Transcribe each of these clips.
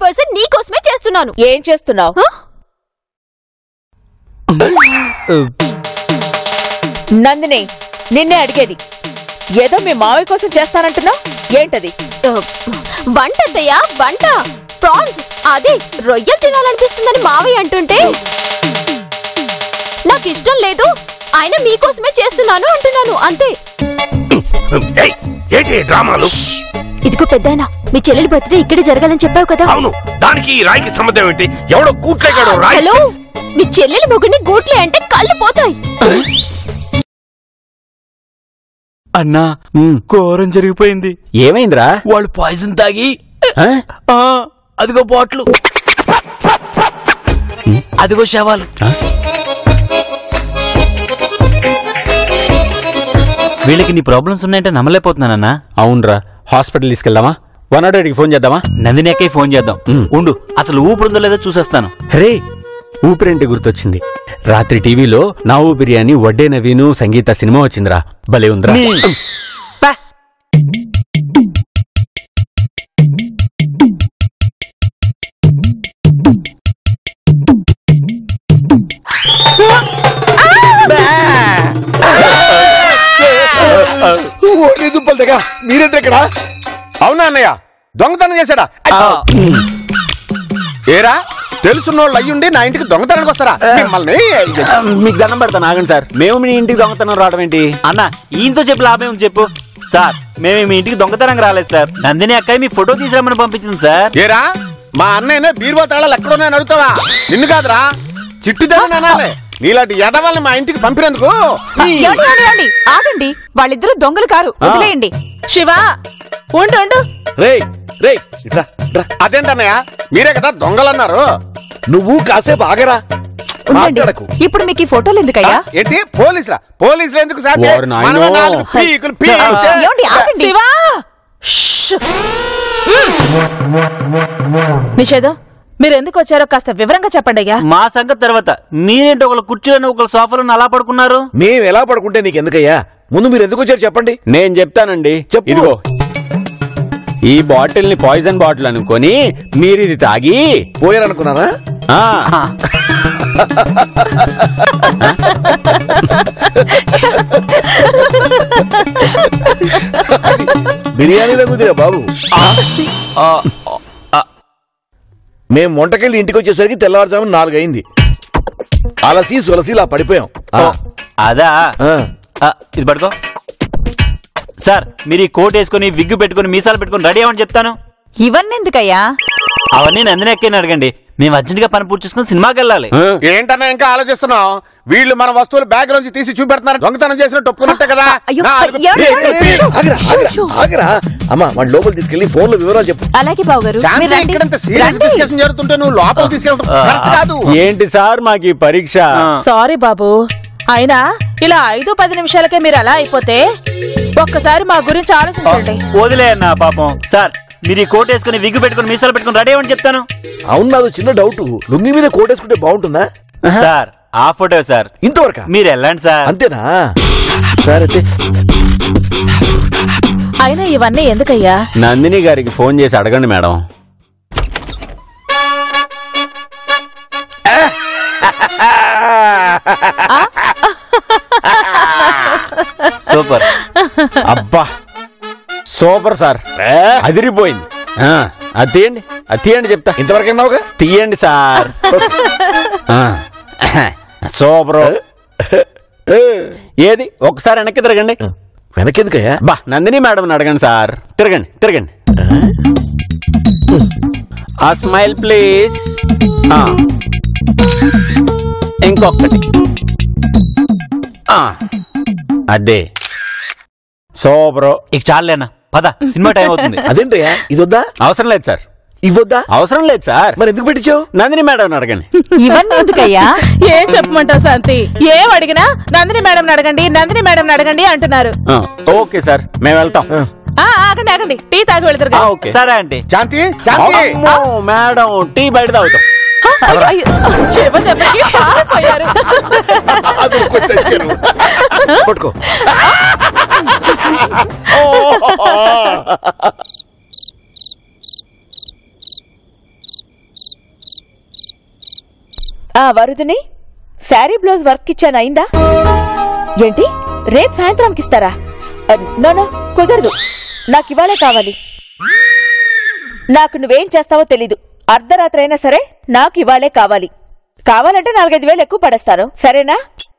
Percent నీకోసమే చేస్తున్నాను ఏం చేస్తున్నావు హ? నందిని నిన్నే అడిగేది ఏదో మీ మావయ్య కోసం చేస్తానంటున్నావు ఏంటది ఆ, వంట అత్తయ్య వంట ప్రాన్స్ అదే రొయ్యలు తినాలనిపిస్తుందని మావయ్య అంటుంటే నాకు ఇష్టం లేదు ఆయన మీకోసమే చేస్తున్నాను అంటున్నాను అంతే ఏయ్, ఏంటి ఈ డ్రామాలు ఇదిగో పెద్దాయన మీ చెల్లెలి బర్త్డే ఇక్కడే జరగాలని చెప్పావు కదా అవును దానికి ఈ రాయికి సంబంధం ఏంటి ఎవడో కూట్లేగాడో రాయి హలో మీ చెల్లెలి మొగుడిని గూట్లే అంటే కళ్ళు పోతాయి అన్నా ఘోరం జరిగిపోయింది ఏమైందిరా వాళ్ళు పాయిజన్ తాగి ఆ? ఆ, అదిగో బాట్లు అదిగో శవాలు వీళ్ళకి నీ ప్రాబ్లమ్స్ ఉన్నాయంటే నమ్మలేకపోతున్నానన్నా అవునరా హాస్పిటల్ తీసుకెళ్దామా వన్ నాట్ ఎయిట్కి ఫోన్ చేద్దామా నందిని అక్కయ్య ఫోన్ చేద్దాం ఉండు అసలు ఊపిరి లేదో చూసేస్తాను రే ఊపిరింటి గుర్తొచ్చింది రాత్రి టీవీలో నా బిర్యానీ వడ్డే నవీను సంగీత సినిమా వచ్చిందిరా భలే ఉందిరా పా. ఓన్లీ దుబ్బలు దగ్గర మీరేంటి ఇక్కడ అవునా అన్నయ్య దొంగతనం చేశాడా ఏరా తెలుసున్నోళ్ళు అయ్యుండి నా ఇంటికి దొంగతనానికి వస్తారా మిమ్మల్ని ఆ, మీకు దండం పెడతాను ఆగండి సార్ మేము మీ ఇంటికి దొంగతనం రావడం ఏంటి అన్న ఈయనతో చెప్పి లాభం ఉంది చెప్పు సార్ మేము మీ ఇంటికి దొంగతనంగా రాలేదు సార్ నందిని అక్కయ్య మీ ఫోటో తీసుకురమ్మని పంపించింది సార్ ఏరా మా అన్నయ్యనే బీరువా తాళాలు ఎక్కడున్నాయని అడుగుతావా నిన్ను కాదురా చిట్టిదని అనాలి నీలాంటి ఎదవాళ్ళని మా ఇంటికి పంపినందుకు నీ- ఏమండి, ఏమండి, ఏమండి? ఆగండి వాళ్ళిద్దరూ దొంగలు కారు వదిలేయండి శివ ఉండు ఉండు రేయ్ రేయ్ ఇట్రా ఇట్రా అదేంటన్నయ్య మీరే కదా దొంగలన్నారు నువ్వు కాసేపు ఆగరా ఉండండి మాట్లాడకు ఇప్పుడు మీకు ఈ ఫోటోలు ఎందుకయ్యా ఏంటి పోలీసులా పోలీసులు ఎందుకు సాధ్యం ఓరి నాయనో. మనమే నాలుగు పీకులు పీకితే- ఏమండి ఆగండి శివా నిషేధం మీరు ఎందుకు వచ్చారో కాస్త వివరంగా చెప్పండి అయ్యా మా సంగతి తర్వాత మీరేంటి ఒకళ్ళు కుర్చీలను ఒకళ్ళు సోఫాలను అలా పడుకున్నారు మేము ఎలా పడుకుంటే నీకు ఎందుకయ్యా ముందు మీరు ఎందుకు వచ్చారు చెప్పండి నేను చెప్తానండి చెప్పు. ఇదిగో ఈ బాటిల్ ని పాయిజన్ బాటిల్ అనుకొని మీరు ఇది తాగి పోయారనుకున్నారా ఆ బిర్యానీలో కుదిరా బాబు మేము వంటకెళ్ళి ఇంటికి వచ్చేసరికి తెల్లవారుజామున నాలుగు అయింది అలసి సులసిలా పడిపోయాం ఆ, అదా ఆ. ఆ, ఇది పడుకో సార్ మీరు ఈ కోట్ వేసుకొని విగ్గు పెట్టుకొని మీసాలు పెట్టుకొని రెడీ అవ్వని చెప్తాను ఇవన్నీ ఎందుకయ్యా అవన్నీ నందిని ఎక్కని అడగండి మేము అర్జెంట్ గా పని పూర్తి చేసుకుని సినిమాకి వెళ్ళాలి ఆ. ఏంటన్నా ఇంకా ఆలోచిస్తున్నాం వీళ్ళు మన వస్తువులు బ్యాగ్ నుంచి తీసి చూపెడుతున్నారు దొంగతనం చేసినట్టు ఒప్పుకున్నట్టే కదా అయ్యో, నాలుగు- ఏమండి, ఏ, ఏమండి? ఏ, ఏ, ఆగురా, షూ, ఆగురా, షూ. ఆగురా. అమ్మా మన లోపల తీసుకెళ్లి ఫోన్ లో వివరాలు చెప్పు అలాగే బావు గారు శాంతి, మీరు రండి. ఇక్కడంత సీరియస్ రండి. డిస్కషన్ జరుగుతుంటే నువ్వు లోపల తీసుకెళ్తావు కరెక్ట్ కాదు ఏంటి సార్ మాకు ఈ పరీక్ష సారీ బాబు అయినా ఇలా ఐదు పది నిమిషాలకే మీరు అలా అయిపోతే ఒక్కసారి మా గురించి ఆలోచించండి వదిలే అన్న పాపం సార్ మీరు ఈ కోట్ వేసుకొని విగ్గు పెట్టుకొని మీసాలు పెట్టుకొని రెడీ అవ్వని చెప్తాను అవును నాది చిన్న డౌట్ లుంగి మీద కోటేసుకుంటే బాగుంటుందా సార్ ఆ ఫోటో సార్ ఇంతవరకు మీరు వెళ్ళండి సార్ అంతేనా సరే అయితే. అయినా ఇవన్నీ ఎందుకయ్యా నందిని గారికి ఫోన్ చేసి అడగండి మేడం సూపర్ అబ్బా సూపర్ సార్ అదిరిపోయింది ఆ, అది తీయండి అది తీయండి చెప్తా ఇంతవరకు విన్నావుగా తీయండి సార్ ఆ, సూపర్ ఏది ఒకసారి వెనక్కి తిరగండి వెనకెందుకయ్యా బా నందిని మేడం అడగండి సార్ తిరగండి తిరగండి ఆ స్మైల్ ప్లీజ్ ఆ. ఇంకొకటి ఆ. అదే సూపర్ ఇక చాలే అన్న పద సినిమా టైం అవుతుంది అదేంటయ్యా ఇదొద్దా అవసరం లేదు సార్ ఇవ్వద్దా అవసరం లేదు సార్ మరి ఎందుకు పెట్టించావు నందిని మేడం అడగండి ఇవన్నీ ఎందుకయ్యా ఏం చెప్పమంటావు శాంతి ఏం అడిగినా నందిని మేడం అడగండి నందిని మేడం అడగండి అంటున్నారు ఆ, ఓకే సార్ మేము వెళ్తాం ఆ, ఆగండి ఆగండి టీ తాగి వెళ్తారు ఆ, కదా. ఓకే సరే ఆంటీ శాంతి శాంతి అమ్మో, మేడం టీ బయట తాగుతాం అయ్యో, అయ్యో, శివ దెబ్బకి పారిపోయారు. అది కొంచెం చెరువు. పట్టుకో ఆ వరుదిని శారీ బ్లౌజ్ వర్క్ ఇచ్చాను అయిందా ఏంటి రేపు సాయంత్రానికి ఇస్తారా అ, నో నో కుదరదు నాకు ఇవాళే కావాలి నాకు నువ్వేం చేస్తావో తెలీదు అర్ధరాత్రి అయినా సరే నాకు ఇవాళే కావాలి కావాలంటే నాలుగైదు వేలు ఎక్కువ పడేస్తాను సరేనా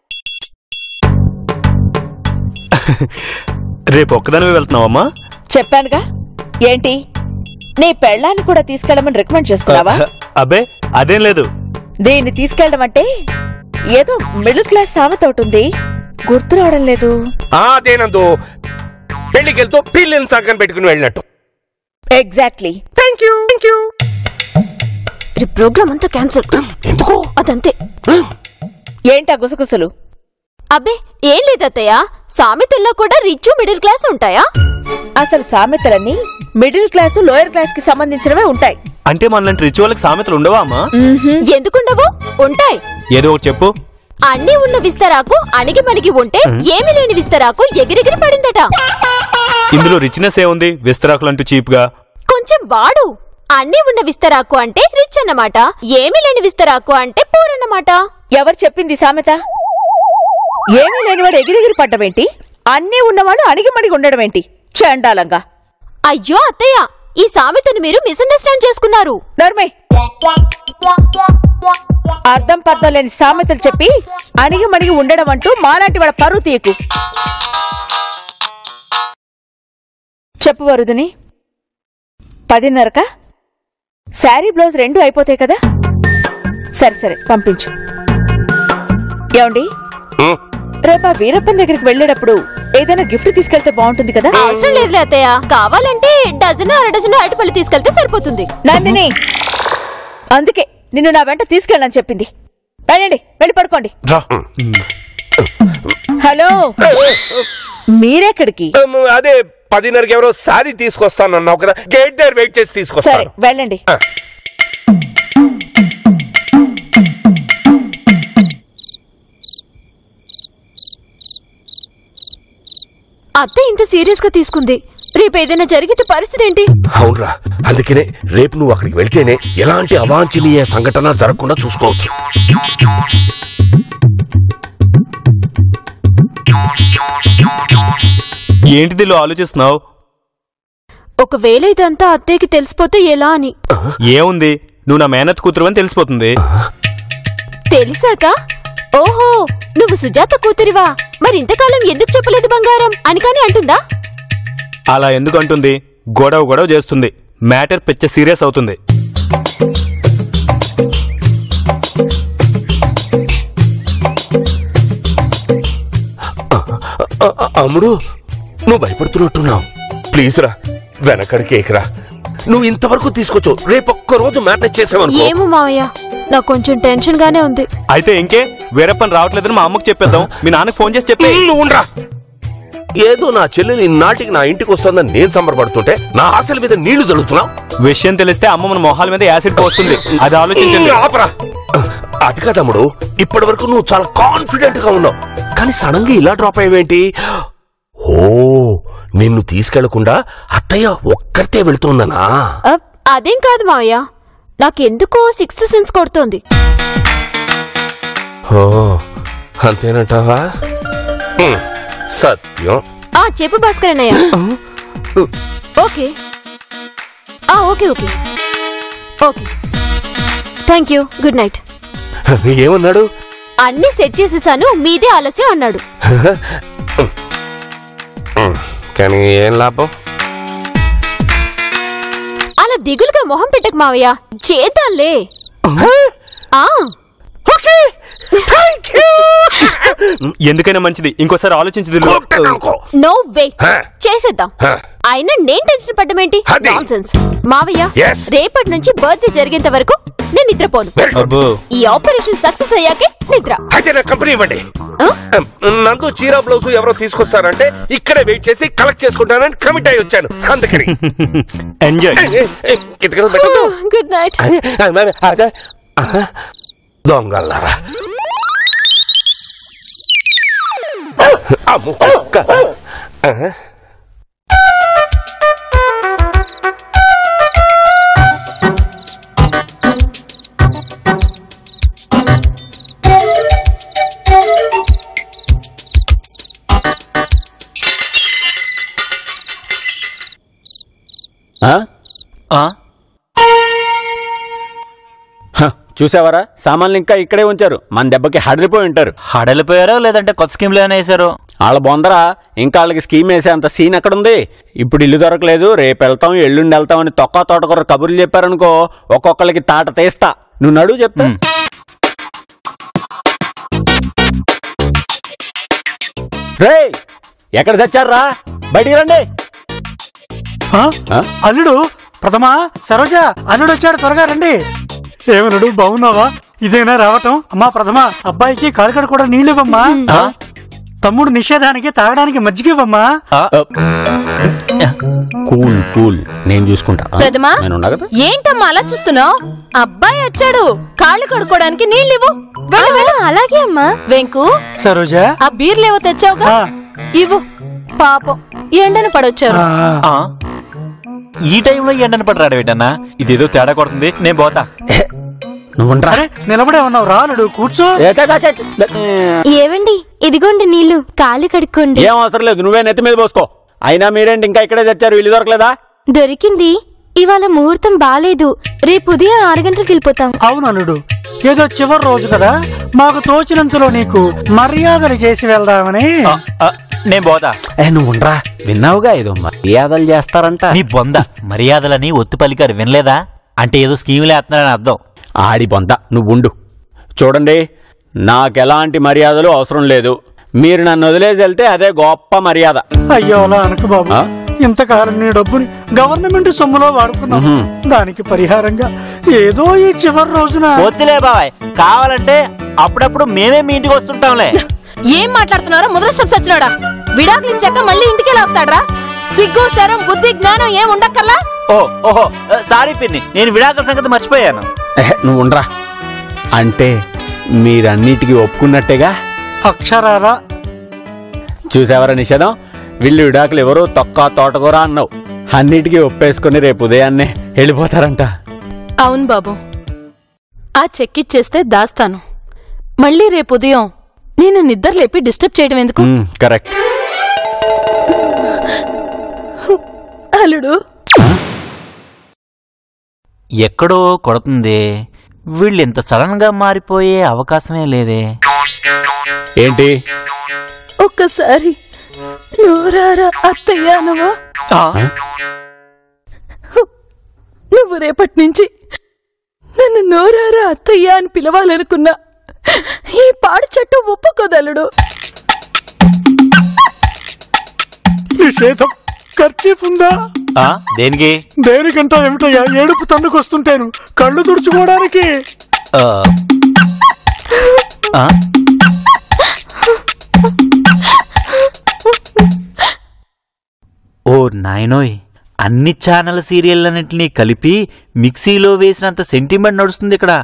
రేపు ఒక్కదానివే వెళ్తున్నావమ్మా చెప్పానుగా ఏంటి నీ పెళ్ళాన్ని కూడా తీసుకెళ్ళమని రికమెండ్ చేస్తున్నావా అబ్బే అదేం లేదు దీన్ని తీసుకెళ్ళడం అంటే ఏదో మిడిల్ క్లాస్ సామెత ఒకటి ఉంది గుర్తు రావడం లేదు ఆ, అదేనందు పెళ్లికి వెళ్తూ పిల్లిని సంకం పెట్టుకుని వెళ్ళినట్టు exactly thank you thank you ఈ ప్రోగ్రామ్ అంతా క్యాన్సిల్ ఎందుకు అదంతే ఏంటా గుసగుసలు అబ్బే ఏం లేదు అత్తయ్య సామెతల్లో కూడా రిచ్ మిడిల్ క్లాస్ ఉంటాయా అసలు సామెతలన్నీ మిడిల్ క్లాస్ లోయర్ క్లాస్ కి సంబంధించినవే ఉంటాయి అంటే మనలాంటి రిచ్ వాళ్ళకి సామెతలు ఉండవా అమ్మా ఎందుకుండవు ఉంటాయి ఏదో ఒకటి చెప్పు అన్నీ ఉన్న విస్తరాకు అణిగి మణిగి ఉంటే ఏమీ లేని విస్తరాకు ఎగిరెగిరి పడిందట ఇందులో రిచ్నెస్ ఏముంది విస్తరాకులు అంటూ చీప్ గా కొంచెం వాడు అన్నీ ఉన్న విస్తరాకు అంటే రిచ్ అన్నమాట ఏమీ లేని విస్తరాకు అంటే పూర్ అన్నమాట ఎవరు చెప్పింది సామెత ఏమీ లేనివాడు ఎగిరెగిరి పడ్డమేంటి అన్నీ ఉన్నవాడు అణిగిమణిగి ఉండడమేంటి చండాలంగా అయ్యో అత్తయ్య ఈ సామెతను మీరు మిస్అండర్స్టాండ్ చేసుకున్నారు నర్మే అర్థం పర్థం లేని సామెతలు చెప్పి అణిగిమణిగి ఉండడం అంటూ మాలాంటి వాళ్ళ పరువు తీయకు చెప్పు వరుదుని పదిన్నరకా శారీ బ్లౌజ్ రెండు అయిపోతాయి కదా సరే సరే పంపించు ఏమండి ఉమ్, రేపు ఆ వీరప్పన్ దగ్గరికి వెళ్ళేటప్పుడు ఏదైనా గిఫ్ట్ తీసుకెళ్తే బాగుంటుంది కదా అవసరం లేదులే అత్తయ్య కావాలంటే డజన్ అర డజన్ అరటిపళ్ళు తీసుకెళ్తే సరిపోతుంది నందిని అందుకే నిన్ను నా వెంట తీసుకెళ్ళని చెప్పింది వెళ్ళండి వెళ్ళి పడుకోండి రా. హలో మీరెక్కడికి ఉమ్, అదే పదిన్నరకి ఎవరో సారీ తీసుకొస్తానన్నావు కదా గేట్ దగ్గర వెయిట్ చేసి సరే తీసుకొస్తాను వెళ్ళండి ఆ. అత్త ఇంత సీరియస్ గా తీసుకుంది రేపు ఏదైనా జరిగితే పరిస్థితి ఏంటి అవునరా అందుకనే రేపు నువ్వు అక్కడికి వెళ్తేనే ఎలాంటి అవాంఛనీయ సంఘటన జరగకుండా చూసుకోవచ్చు ఏంటిది ఇలా ఆలోచిస్తున్నావు ఒకవేళ ఇదంతా అత్తయ్యకి తెలిసిపోతే ఎలా అని ఏముంది నువ్వు నా మేనత్ కూతురు అని తెలిసిపోతుంది తెలిసాక ఓహో నువ్వు సుజాత కూతురివా మరి ఇంతకాలం ఎందుకు చెప్పలేదు బంగారం అని కాని అంటుందా అలా ఎందుకు అంటుంది గొడవ గొడవ చేస్తుంది మ్యాటర్ పిచ్చ సీరియస్ అవుతుంది అ- అ- అమ్ముడు నువ్వు భయపడుతున్నట్టున్నావు ప్లీజ్ రా వెనకడికి ఏకరా నువ్వు ఇంతవరకు తీసుకొచ్చు రేపు ఒక్క రోజు మ్యాటర్ చేసావనుకో ఏమో మావయ్య నాకు కొంచెం టెన్షన్ గానే ఉంది అయితే ఇంకే వేరే పని రావట్లేదని మా అమ్మకి చెప్పేద్దాం మీ నాన్నకి ఫోన్ చేసి చెప్పే నువ్వు ఉండరా ఏదో నా చెల్లెలు ఇన్నాటికి నా ఇంటికి వస్తుందని నేను సంబరపడుతుంటే నా ఆశల మీద నీళ్లు జరుగుతున్నావు విషయం తెలిస్తే అమ్మ మన మొహాల మీద యాసిడ్ పోస్తుంది అది ఆలోచించండి ఆపరా అది కాదు తమ్ముడు ఇప్పటి వరకు నువ్వు చాలా కాన్ఫిడెంట్ గా ఉన్నావు కానీ సడన్ గా ఇలా డ్రాప్ అయ్యేవేంటి ఓ నిన్ను తీసుకెళ్లకుండా అత్తయ్య ఒక్కరితే వెళ్తుందనా అప్, అదేం కాదు మావయ్య నాకెందుకో సిక్స్త్ సెన్స్ కొడుతోంది ఓ అంతేనంటావా హ్మ్, సత్యం ఆ చెప్పు భాస్కర్ అన్నయ్య ఓకే ఆ okay okay okay thank you good night ఏమన్నాడు అన్నీ సెట్ చేసేసాను మీదే ఆలస్యం అన్నాడు హ్మ్, కానీ ఏం లాభం అలా దిగులుగా మొహం పెట్టకు మావయ్య చేద్దాంలే ఆ ఎందుకైనా మంచిది ఇంకోసారి ఆలోచించి దిల్లు. కొట్టనుకో. నో వే హ. చేసేద్దాం హ. అయినా నేను టెన్షన్ పడ్డమేంటి అది. నాన్సెన్స్ మావయ్య Yes. రేపటి నుంచి బర్త్డే జరిగేంత వరకు నేను నిద్రపోను Very good. అబ్బో ఈ ఆపరేషన్ సక్సెస్ అయ్యాకే నిద్ర అయితే నా కంపెనీ ఇవ్వండి ఆ? నందు చీర బ్లౌజ్ ఎవరో తీసుకొస్తారంటే ఇక్కడే వెయిట్ చేసి కలెక్ట్ చేసుకుంటానని కమిట్ అయి వచ్చాను అందుకని ఎంజాయ్ కితకలు పెట్టద్దు గుడ్ నైట్ అదే దొంగల్లారా అమ్ము కుక్క. ఆహా. చూసావరా సామాన్లు ఇంకా ఇక్కడే ఉంచారు మన దెబ్బకి హడలిపోయి ఉంటారు హడలిపోయారో లేదంటే కొత్త స్కీమ్లు ఏమైనా వేసారో వాళ్ళ బొందరా ఇంకా వాళ్ళకి స్కీమ్ వేసే అంత సీన్ ఎక్కడుంది ఇప్పుడు ఇల్లు దొరకలేదు రేపు వెళ్తాం ఎల్లుండి వెళ్తాం అని తొక్క తోటకూర కబుర్లు చెప్పారనుకో ఒక్కొక్కరికి తాట తీస్తా నువ్వు నడువు చెప్తా రే ఎక్కడ తెచ్చారా బయటికి రండి ఆ? ఆ? అల్లుడు ప్రథమా సరోజ అల్లుడు వచ్చాడు త్వరగా రండి ఏమన్నాడు బాగున్నావా ఇదేనా రావటం అమ్మా ప్రథమ అబ్బాయికి కాలికడ కూడా నీళ్ళివ్వమ్మా ఆ? తమ్ముడు నిషేధానికి తాగడానికి మజ్జిగ ఇవ్వమ్మా ఆ, కూల్ కూల్ నేను చూసుకుంటా ఆ? ప్రథమా నేను ఉన్నా కదా ఏంటమ్మా అలా చూస్తున్నావు అబ్బాయి వచ్చాడు కాళ్ళు కడుక్కోవడానికి నీళ్ళివ్వు అలాగే అమ్మా వెంకు సరోజ ఆ బీర్లేవో తెచ్చావుగా ఆ, ఇవ్వు పాపం ఎండను పడొచ్చారు ఆ, ఆ? ఈ టైంలో ఎండను పడి రాడవేటన్నా ఇదేదో తేడా కొడుతుంది నేను పోతా నువ్వు ఉండరా అరే నిలబడే ఉన్నావు రా అల్లుడు కూర్చో ఏ, తే, తే, తే, తే. ఏవండి ఇదిగోండి నీళ్లు కాళ్ళు కడుక్కోండి ఏం అవసరం లేదు నువ్వే నెత్తి మీద పోసుకో అయినా మీరేంటి ఇంకా ఇక్కడే తెచ్చారు ఇల్లు దొరకలేదా దొరికింది ఇవాళ ముహూర్తం బాలేదు రేపు ఉదయం ఆరు గంటలకు వెళ్ళిపోతాం అవును అల్లుడు ఏదో చివరి రోజు కదా మాకు తోచినంతలో నీకు మర్యాదలు చేసి వెళ్దామని ఆ, ఆ, నేను పోతా ఏ నువ్వు ఉండరా విన్నావుగా ఏదో మర్యాదలు చేస్తారంట నీ బొంద మర్యాదలని ఒత్తి పలికారు వినలేదా అంటే ఏదో స్కీములు వేస్తున్నారని అర్థం ఆడి బొంత నువ్వు ఉండు చూడండి నాకెలాంటి మర్యాదలు అవసరం లేదు మీరు నన్ను వదిలేసి వెళ్తే అదే గొప్ప మర్యాద అయ్యో అలా అనకు బాబు ఆ? ఇంతకాలం నీ డబ్బుని గవర్నమెంట్ సొమ్ములో వాడుకున్నాం దానికి పరిహారంగా ఏదో ఈ చివరి రోజున వద్దులే బాబాయ్ కావాలంటే అప్పుడప్పుడు మేమే మీ ఇంటికి వస్తుంటాంలే ఏం మాట్లాడుతున్నారో ముద్రష్టం సచ్చినాడా విడాకులు ఇచ్చాక మళ్ళీ ఇంటికి వస్తాడ్రా సిగ్గు శరం బుద్ధి జ్ఞానం ఏం ఉండక్కర్లా ఓ ఓహో సారీ పిన్ని నేను విడాకుల సంగతి మర్చిపోయాను ఎహె, నువ్వు ఉండరా అంటే మీరన్నిటికీ ఒప్పుకున్నట్టేగా అక్షరాల చూసావరా నిషేధం వీళ్ళు విడాకులు ఎవరో తొక్క తోటకూర అన్నావు అన్నిటికీ ఒప్పేసుకుని రేపు ఉదయాన్నే వెళ్ళిపోతారంట అవును బాబు ఆ చెక్ ఇచ్చేస్తే దాస్తాను మళ్ళీ రేపు ఉదయం నేను నిద్ర లేపి డిస్టర్బ్ చేయడం ఎందుకు ఉమ్, కరెక్ట్ అల్లుడు ఎక్కడో కొడుతుంది వీళ్ళు ఇంత సడన్ గా మారిపోయే అవకాశమే లేదే ఏంటి ఒక్కసారి నోరారా అత్తయ్యానవా నువ్వు రేపటి నుంచి నన్ను నోరారా అత్తయ్య అని పిలవాలనుకున్నా ఈ పాడు చెట్టు ఒప్పుకోదలుడు నిషేధం ఖర్చీఫ్ ఉందా ఆ, దేనికి దేనికంటా ఏమిటయ్యా ఏడుపు తన్నుకొస్తుంటేను కళ్ళు తుడుచుకోవడానికి ఆ. ఆ? ఓ నాయనోయ్ అన్ని ఛానల్ సీరియళ్ళన్నింటినీ కలిపి మిక్సీలో వేసినంత సెంటిమెంట్ నడుస్తుంది ఇక్కడ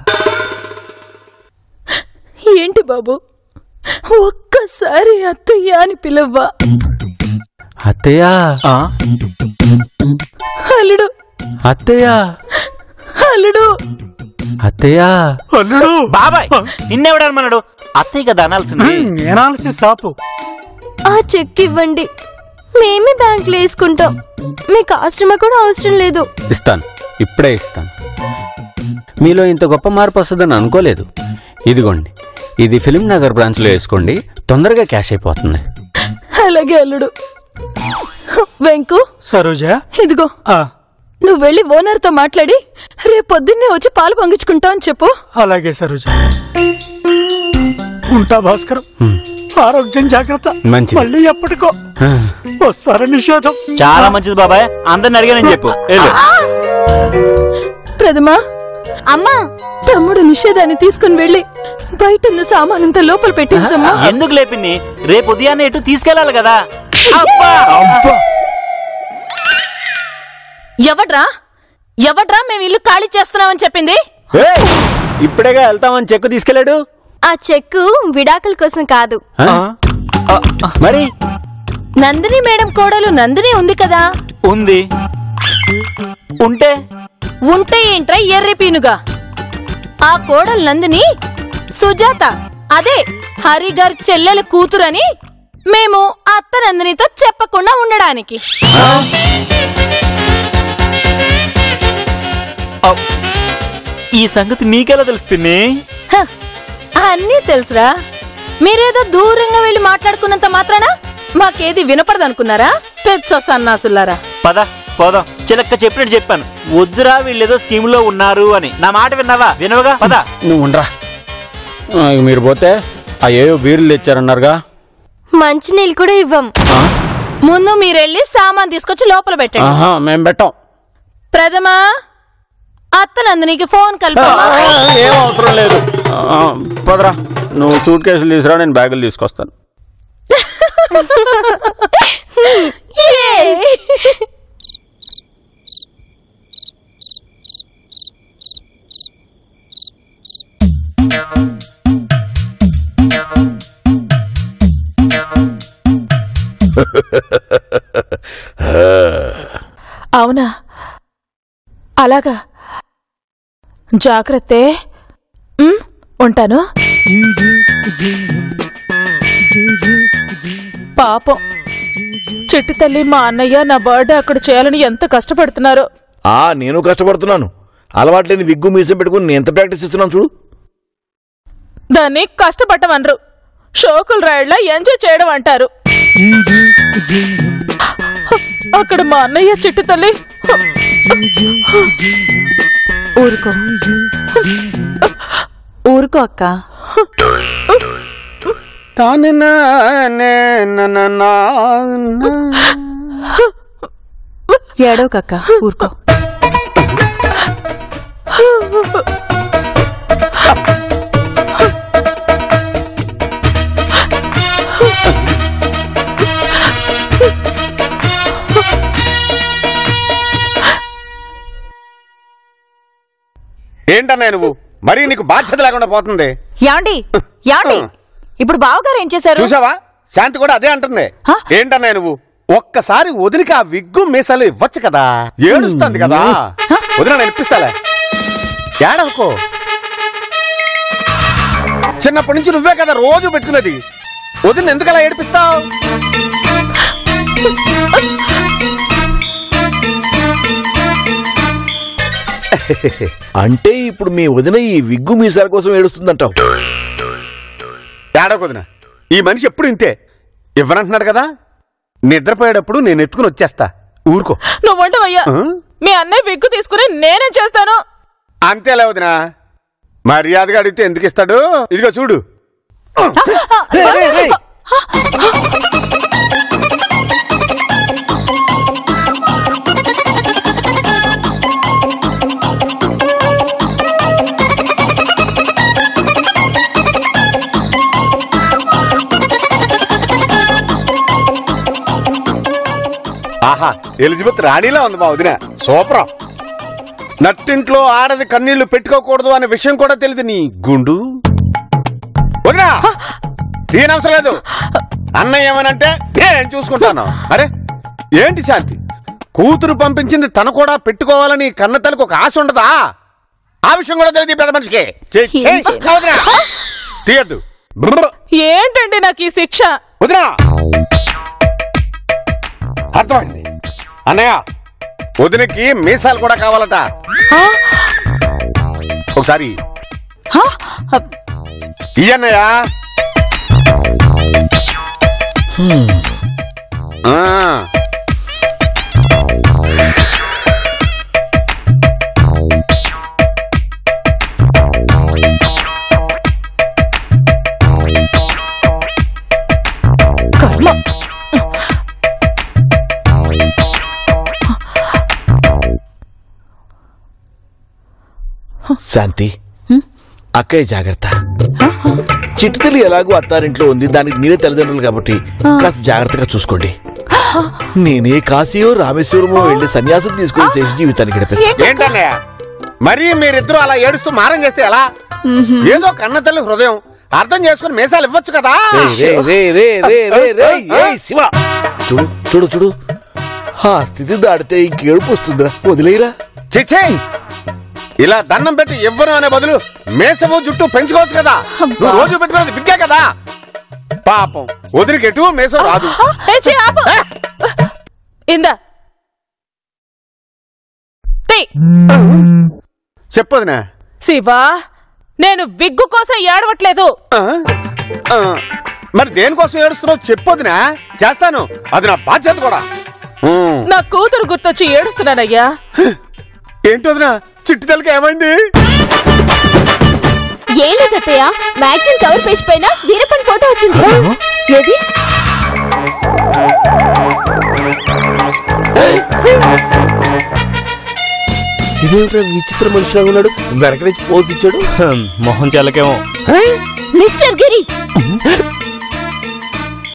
ఏంటి బాబు ఒక్కసారి అత్తయ్య అని పిలవ్వా అత్తయ్య ఆ? అల్లుడు అత్తయ్య అల్లుడు అత్తయ్య అల్లుడు బాబాయ్ నిన్నెవడమన్నాడు అత్తయ్య కదా అనాల్సింది ఎనాలిసిస్ సాపు ఆ చెక్ ఇవ్వండి మేమే బ్యాంకులో వేసుకుంటాం మీకు ఆశ్రమ కూడా అవసరం లేదు ఇస్తాను ఇప్పుడే ఇస్తాను మీలో ఇంత గొప్ప మార్పు వస్తుందని అనుకోలేదు ఇదిగోండి ఇది ఫిలిం నగర్ బ్రాంచ్లో వేసుకోండి తొందరగా క్యాష్ అయిపోతుంది అలాగే అల్లుడు వెంకు సరోజ ఇదిగో ఆ, నువ్వు వెళ్ళి ఓనర్తో మాట్లాడి రేపు పొద్దున్నే వచ్చి పాలు పొంగించుకుంటావు అని చెప్పు అలాగే సరోజ ఉంటా భాస్కరం హ్మ్. ఆరోగ్యం జాగ్రత్త మంచిది. మళ్ళీ ఎప్పటికో వస్తారా నిషేధం చాలా మంచిది బాబాయ్ అందరిని అడిగానని చెప్పు వెళ్ళు. ప్రథమా అమ్మా తమ్ముడు నిషేధాన్ని తీసుకుని వెళ్ళి బయట ఉన్న సామానంతా లోపల పెట్టించమ్మా ఎందుకు లేపింది రేపు ఉదయాన్నే ఎటు తీసుకెళ్ళాలి కదా అబ్బా! ఎవడ్రా ఎవడ్రా మేము ఇల్లు ఖాళీ చేస్తున్నామని చెప్పింది ఏయ్! ఇప్పుడేగా వెళ్తామని చెక్కు తీసుకెళ్ళాడు ఆ చెక్కు విడాకుల కోసం కాదు ఆ? మరి నందిని మేడం కోడలు నందిని ఉంది కదా ఉంది ఉంటే ఉంటే ఏంట్రా ఎర్రి పీనుగా ఆ కోడలు నందిని సుజాత అదే హరి గారి చెల్లెల కూతురని మేము అత్త నందినితో చెప్పకుండా ఉండడానికి ఈ సంగతి నీకెలా తెలుసు పిన్ని హ, అన్నీ తెలుసురా మీరేదో దూరంగా వెళ్ళి మాట్లాడుకున్నంత మాత్రాన మాకేది వినపడదనుకున్నారా పెచ్చ సన్నాసులారా పద పోదాం చిలక్క చెప్పినట్టు చెప్పాను వద్దురా వీళ్ళేదో స్కీమ్ లో ఉన్నారు అని నా మాట విన్నావా వినవగా పద నువ్వు ఉండరా ఆ, ఇక మీరు పోతే ఆ ఏవో బీర్లు తెచ్చారన్నారుగా మంచినీళ్ళు కూడా ఇవ్వం ముందు మీరెళ్ళి సామాన్ తీసుకొచ్చి లోపల పెట్టండి ఆహా మేము పెట్టాం ప్రథమా అత్తనందునికి ఫోన్ కలపమ్మా ఏం అవసరం లేదు ఆ, పదరా నువ్వు సూట్ కేసులు తీసుకురా నేను బ్యాగులు తీసుకొస్తాను ఏ! అవునా అలాగా జాగ్రత్తే ఉమ్, ఉంటాను పాపం చిట్టి తల్లి మా అన్నయ్య నా బర్త్డే అక్కడ చేయాలని ఎంత కష్టపడుతున్నారో ఆ నేను కష్టపడుతున్నాను అలవాట్లేని విగ్గు మీసం పెట్టుకుని నేను ఎంత ప్రాక్టీస్ ఇస్తున్నాను చూడు దాన్ని కష్టపడమనరు షోకులు రాయళ్ళ ఎంజాయ్ చేయడం అంటారు అక్కడ మా అన్నయ్య చిట్టి తల్లి ఊరుకో ఊరుకో అక్క ఏడవకక్క ఊరుకో ఏంటన్నయ్య నువ్వు మరీ నీకు బాధ్యత లేకుండా పోతుంది యాండి యాండి ఇప్పుడు బావగారు ఏం చేశారు చూసావా శాంతి కూడా అదే అంటుంది హ? ఏంటన్నయ్య నువ్వు ఒక్కసారి వదిలికి ఆ విగ్గు మీసాలు ఇవ్వచ్చు కదా ఏడుస్తుంది కదా వదిన నేను ఇప్పిస్తాలే ఏడవకో చిన్నప్పటి నుంచి నువ్వే కదా రోజు పెట్టుకున్నది వదిన ఎందుకలా ఏడిపిస్తావు అంటే ఇప్పుడు మీ వదిన ఈ విగ్గు మీసాల కోసం ఏడుస్తుందంటావు ఏడవకు వదిన ఈ మనిషి ఎప్పుడు ఇంతే ఇవ్వనంటున్నాడు కదా నిద్రపోయేటప్పుడు నేను ఎత్తుకుని వచ్చేస్తా ఊరుకో నువ్వు ఉండవయ్యా ఆ? మీ అన్నయ్య విగ్గు తీసుకుని నేనే చేస్తాను అంతేలే వదిన మర్యాదగా అడిగితే ఎందుకు ఇస్తాడు ఇదిగో చూడు ఆహా ఎలిజబెత్ రాణిలా ఉంది మా వదిన సూపర్ నట్టింట్లో ఆడది కన్నీళ్లు పెట్టుకోకూడదు అనే విషయం కూడా తెలియదు నీ గుండు వదినా తీయనవసరం లేదు అన్నయ్య ఏమనంటే నేను చూసుకుంటాను అరే ఏంటి శాంతి కూతురు పంపించింది తను కూడా పెట్టుకోవాలని కన్న తల్లికి ఒక ఆశ ఉండదా ఆ విషయం కూడా తెలియదు ఈ పెద్ద మనిషికి చెయ్, చెయ్. ఏం చేయను? నా వదినా తీయద్దు బ్రర్. ఏంటండి నాకు ఈ శిక్ష వదినా అర్థమైంది అన్నయ్య వదినకి మీసాలు కూడా కావాలట ఒకసారి ఈ అన్నయ్య ఆ. కర్మ శాంతి అక్కయ్య జాగ్రత్త చిట్టుతల్లి ఎలాగో అత్తారింట్లో ఉంది దానికి మీరే తల్లిదండ్రులు కాబట్టి కాస్త జాగ్రత్తగా చూసుకోండి నేనే కాశీయో రామేశ్వరమో వెళ్లి సన్యాసం తీసుకుని శేష జీవితాన్ని గడిపేస్తాను ఏంటన్నయ్య మరి మీరిద్దరూ అలా ఏడుస్తూ మారం చేస్తే ఎలా ఏదో కన్న తల్లి హృదయం అర్థం చేసుకుని మీసాలు ఇవ్వచ్చు కదా రేయ్, రేయ్, రేయ్, రేయ్, రేయ్, రేయ్, ఏయ్, శివ చూడు చూడు చూడు ఆ స్థితి దాడితే ఇంకేడుపు వస్తుందిరా వదిలేయరా చిచ్చే ఇలా దండం పెట్టి ఇవ్వను అనే బదులు మేసము జుట్టు పెంచుకోవచ్చు కదా నువ్వు రోజు పెట్టుకున్నది విగ్గే కదా పాపం వదిలికి ఎటు మేసం రాదు ఏ, ఛీ, ఆపు. ఇందా తీ. చెప్పదునా శివా నేను విగ్గు కోసం ఏడవట్లేదు ఆ? ఆ, మరి దేనికోసం ఏడుస్తున్నావు చెప్పొదినా చేస్తాను అది నా బాధ్యత కూడా ఉమ్. నా కూతురు గుర్తొచ్చి ఏడుస్తున్నానయ్యా ఏంటోదినా చిట్టి తల్లికి ఏమైంది ఏం లేదు అత్తయ్య మ్యాగజైన్ కవర్ పేజ్ పైన వీరప్పన్ ఫోటో వచ్చింది ఏది ఇదేమిట్రా విచిత్ర మనిషిలాగా ఉన్నాడు వెనక నుంచి పోజ్ ఇచ్చాడు మొహం చెల్లకేమో మిస్టర్ గిల్